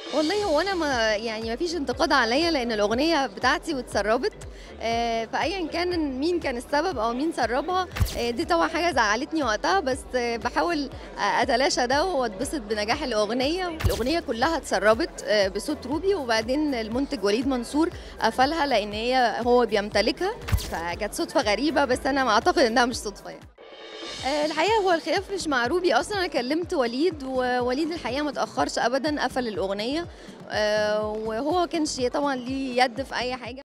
والله هو انا ما يعني ما فيش انتقاد عليا لان الاغنيه بتاعتي واتسربت آه، فايا كان مين كان السبب او مين سربها آه، دي طبعا حاجه زعلتني وقتها بس آه، بحاول آه، اتلاشى ده واتبسط بنجاح الاغنيه الاغنيه كلها اتسربت آه، بصوت روبي وبعدين المنتج وليد منصور قفلها لان هي هو بيمتلكها فكانت صدفه غريبه بس انا ما اعتقد انها مش صدفه يعني آه، الحقيقه هو الخلاف مش مع روبي اصلا انا كلمت وليد ووليد الحقيقه ما تاخرش ابدا قفل الاغنيه آه، وهو كانش طبعا ليه يد في اي حاجه